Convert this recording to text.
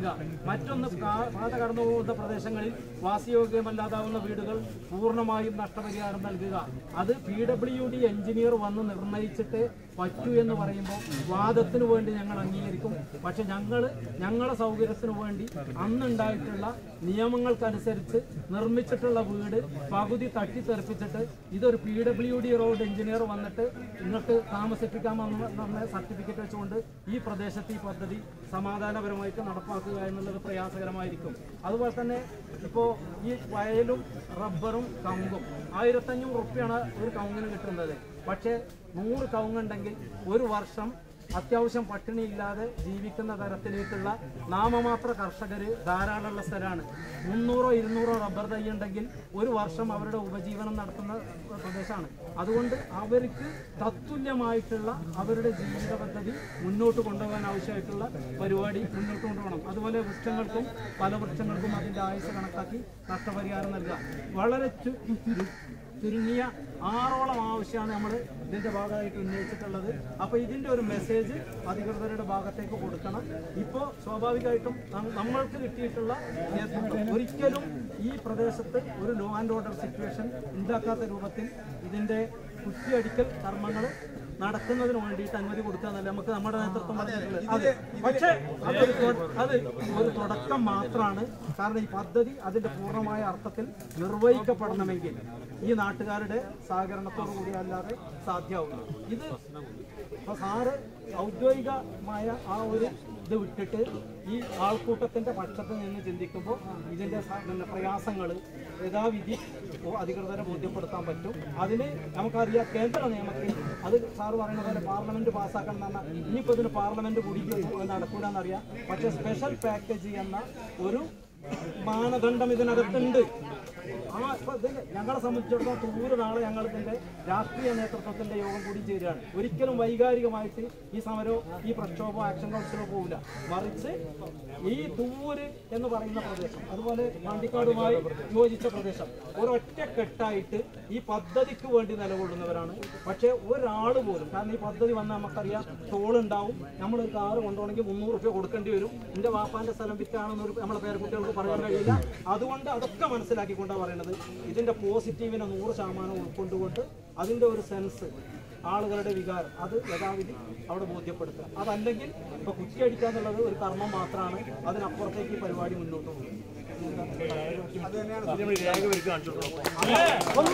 നൽകുക മറ്റൊന്ന് കാ- പാത കടന്നു പോകുന്ന പ്രദേശങ്ങളിൽ വാസയോഗ്യമല്ലാതാവുന്ന വീടുകൾ പൂർണ്ണമായും നഷ്ടപരിഹാരം നൽകുക അത് പി ഡബ്ല്യു ഡി എഞ്ചിനീയർ വന്ന് നിർണയിച്ചിട്ട് പറ്റൂ എന്ന് പറയുമ്പോൾ വാദത്തിന് വേണ്ടി ഞങ്ങൾ അംഗീകരിക്കും പക്ഷെ ഞങ്ങൾ ഞങ്ങളുടെ സൗകര്യത്തിന് വേണ്ടി അന്നുണ്ടായിട്ടുള്ള നിയമങ്ങൾക്കനുസരിച്ച് നിർമ്മിച്ചിട്ടുള്ള വീട് പകുതി തട്ടിത്തെറിപ്പിച്ചിട്ട് ഇതൊരു P W D road engineer വന്നിട്ട് ഇങ്ങോട്ട് താമസിപ്പിക്കാമെന്ന് പറഞ്ഞ സർട്ടിഫിക്കറ്റ് വെച്ചുകൊണ്ട് ഈ പ്രദേശത്ത് ഈ പദ്ധതി സമാധാനപരമായിട്ട് നടപ്പാക്കുക എന്നുള്ളത് പ്രയാസകരമായിരിക്കും അതുപോലെ തന്നെ ഇപ്പോൾ ഈ വയലും റബ്ബറും കവുങ്ങും ആയിരത്തഞ്ഞൂറ് റുപ്യാണ് ഒരു കവുങ്ങിന് കിട്ടുന്നത് പക്ഷേ നൂറ് കവുങ്ങുണ്ടെങ്കിൽ ഒരു വർഷം അത്യാവശ്യം പട്ടിണിയില്ലാതെ ജീവിക്കുന്ന തരത്തിലേക്കുള്ള നാമമാത്ര കർഷകർ ധാരാളമുള്ള സ്ഥലമാണ് മുന്നൂറോ ഇരുന്നൂറോ റബ്ബർ തൈ ഉണ്ടെങ്കിൽ ഒരു വർഷം അവരുടെ ഉപജീവനം നടത്തുന്ന പ്രദേശമാണ് അതുകൊണ്ട് അവർക്ക് തത്തുല്യമായിട്ടുള്ള അവരുടെ ജീവിത പദ്ധതി മുന്നോട്ട് കൊണ്ടുപോകാൻ ആവശ്യമായിട്ടുള്ള പരിപാടി മുന്നോട്ട് കൊണ്ടുപോകണം അതുപോലെ വൃക്ഷങ്ങൾക്കും പല വൃക്ഷങ്ങൾക്കും അതിൻ്റെ ആയുസ് കണക്കാക്കി നഷ്ടപരിഹാരം നൽകുക വളരെ ചു- ചുരു- ചുരുങ്ങിയ ആറോളം ആവശ്യമാണ് നമ്മൾ ഇതിന്റെ ഭാഗമായിട്ട് ഉന്നയിച്ചിട്ടുള്ളത് അപ്പൊ ഇതിന്റെ ഒരു മെസ്സേജ് അധികൃതരുടെ ഭാഗത്തേക്ക് കൊടുക്കണം ഇപ്പോൾ സ്വാഭാവികമായിട്ടും നം- നമ്മൾക്ക് കിട്ടിയിട്ടുള്ള നേതൃത്വം ഒരിക്കലും ഈ പ്രദേശത്ത് ഒരു ലോ ആൻഡ് ഓർഡർ സിറ്റുവേഷൻ ഉണ്ടാക്കാത്ത രൂപത്തിൽ ഇതിന്റെ കുറ്റിയടിക്കൽ കർമ്മങ്ങൾ നടക്കുന്നതിന് വേണ്ടിയിട്ട് അനുമതി കൊടുക്കാന്നല്ല നമുക്ക് നമ്മുടെ നേതൃത്വം പറഞ്ഞിട്ടുള്ളത് അതെ പക്ഷേ അതൊരു തൊ- അത് ഒരു തുടക്കം മാത്രമാണ് കാരണം ഈ പദ്ധതി അതിന്റെ പൂർണ്ണമായ അർത്ഥത്തിൽ നിർവഹിക്കപ്പെടണമെങ്കിൽ ഈ നാട്ടുകാരുടെ സഹകരണത്തോടു കൂടി അല്ലാതെ സാധ്യമാവില്ല ഇത് ഇപ്പൊ സാറ് ഔദ്യോഗികമായ ആ ഒരു ഇത് വിട്ടിട്ട് ഈ ആൾക്കൂട്ടത്തിന്റെ പക്ഷത്ത് നിന്ന് ചിന്തിക്കുമ്പോൾ ഇതിന്റെ സ- പിന്നെ പ്രയാസങ്ങൾ യഥാവിധി ഓ- അധികൃതരെ ബോധ്യപ്പെടുത്താൻ പറ്റും അതിന് നമുക്കറിയാം കേന്ദ്ര നിയമത്തിൽ അത് സാറ് പറയുന്ന പോലെ പാർലമെന്റ് പാസ്സാക്കണം എന്ന് പറഞ്ഞാൽ ഇനിയിപ്പോൾ ഇതിന് പാർലമെന്റ് കൂടി നടക്കൂല എന്നറിയാം പക്ഷേ സ്പെഷ്യൽ പാക്കേജ് എന്ന ഒരു മാനദണ്ഡം ഇതിനകത്തുണ്ട് ആ ഇപ്പൊ ഇതിന് ഞങ്ങളെ സംബന്ധിച്ചിടത്തോളം തൂര് നാളെ ഞങ്ങൾ ഇതിന്റെ രാഷ്ട്രീയ നേതൃത്വത്തിന്റെ യോഗം കൂടി ചേരുകയാണ് ഒരിക്കലും വൈകാരികമായിട്ട് ഈ സമരമോ ഈ പ്രക്ഷോഭമോ ആക്ഷൻ കൗൺസിലോ പോകില്ല മറിച്ച് ഈ തൂര് എന്ന് പറയുന്ന പ്രദേശം അതുപോലെ പാണ്ടിക്കാടുമായി യോജിച്ച പ്രദേശം ഒരൊറ്റ കെട്ടായിട്ട് ഈ പദ്ധതിക്ക് വേണ്ടി നിലകൊള്ളുന്നവരാണ് പക്ഷേ ഒരാൾ പോലും കാരണം ഈ പദ്ധതി വന്നാൽ നമുക്കറിയാം ടോൾ ഉണ്ടാവും നമ്മളൊരു കാറ് കൊണ്ടുപോകണമെങ്കിൽ മുന്നൂറ് റുപ്യ കൊടുക്കേണ്ടി വരും എൻ്റെ വാപ്പാന്റെ സ്ഥലം വിറ്റാണെന്ന് ഒരു നമ്മളെ പേരക്കുട്ടികൾക്ക് പറയാൻ കഴിയില്ല അതുകൊണ്ട് അതൊക്കെ മനസ്സിലാക്കിക്കൊണ്ടാണ് പറയുന്നത് ഇതിന്റെ പോസിറ്റീവിനെ നൂറ് ശതമാനം ഉൾക്കൊണ്ടുകൊണ്ട് അതിന്റെ ഒരു സെൻസ് ആളുകളുടെ വികാരം അത് യഥാവിധി അവിടെ ബോധ്യപ്പെടുത്തുക അതല്ലെങ്കിൽ ഇപ്പൊ കുറ്റിയടിക്കുക എന്നുള്ളത് ഒരു കർമ്മം മാത്രമാണ് അതിനപ്പുറത്തേക്ക് ഈ പരിപാടി മുന്നോട്ട് പോകും